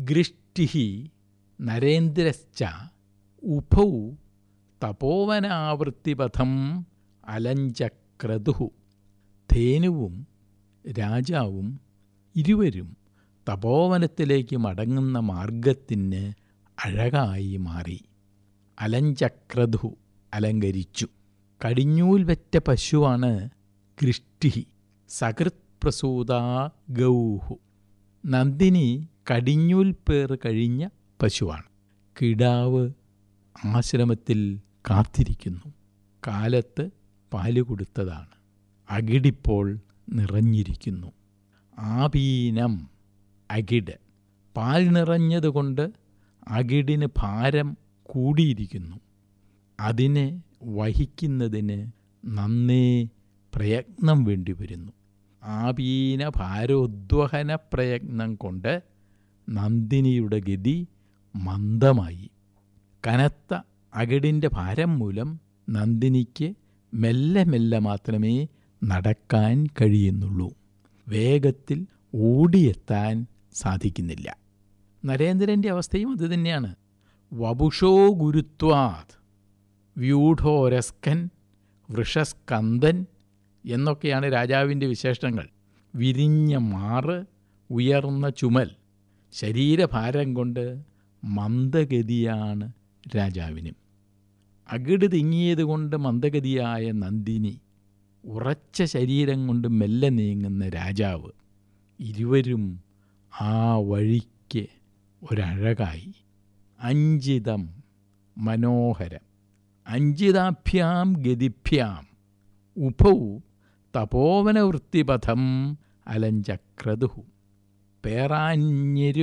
ഉത്ഗൃഷ്ടി നരേന്ദ്രശ്ച ഉഭൗ തപോവനാവൃത്തിപഥം അലഞ്ചക്രതു ധേനുവും രാജാവും ഇരുവരും തപോവനത്തിലേക്ക് മടങ്ങുന്ന മാർഗത്തിന് അഴകായി മാറി അലഞ്ചക്രതു അലങ്കരിച്ചു കടിഞ്ഞൂൽ വെറ്റ പശുവാണ് ഗൃഷ്ടി സകൃത് പ്രസൂതാ ഗൗഹു നന്ദിനി കടിഞ്ഞൂൽ പേർ കഴിഞ്ഞ പശുവാണ് കിടാവ് ആശ്രമത്തിൽ കാത്തിരിക്കുന്നു കാലത്ത് പാല് കൊടുത്തതാണ് അകിടിപ്പോൾ നിറഞ്ഞിരിക്കുന്നു ആപീനം അകിട് പാൽ നിറഞ്ഞതുകൊണ്ട് അകിടിന് ഭാരം കൂടിയിരിക്കുന്നു അതിനെ വഹിക്കുന്നതിന് നന്നേ പ്രയത്നം വേണ്ടിവരുന്നു ആപീന ഭാരോദ്വഹന പ്രയത്നം കൊണ്ട് നന്ദിനിയുടെ ഗതി മന്ദമായി കനത്ത അകിടിൻ്റെ ഭാരം മൂലം നന്ദിനിക്ക് മെല്ലെ മെല്ലെ മാത്രമേ നടക്കാൻ കഴിയുന്നുള്ളൂ വേഗത്തിൽ ഓടിയെത്താൻ സാധിക്കുന്നില്ല നരേന്ദ്രൻ്റെ അവസ്ഥയും അതുതന്നെയാണ് വപുഷോ ഗുരുത്വാത് വ്യൂഢോരസ്കൻ വൃഷസ്കന്ദൻ എന്നൊക്കെയാണ് രാജാവിൻ്റെ വിശേഷണങ്ങൾ വിരിഞ്ഞ മാറ് ഉയർന്ന ചുമൽ ശരീരഭാരം കൊണ്ട് മന്ദഗതിയാണ് രാജാവിനും അകിട് തിങ്ങിയതുകൊണ്ട് മന്ദഗതിയായ നന്ദിനി ഉറച്ച ശരീരം കൊണ്ട് മെല്ലെ നീങ്ങുന്ന രാജാവ് ഇരുവരും ആ വഴിക്ക് ഒരഴകായി അഞ്ചിതം മനോഹരം അഞ്ചിതാഭ്യാം ഗതിഭ്യാം ഉഭൗ തപോവനവൃത്തിപഥം അലഞ്ചക്രതു പേറാഞ്ഞിരു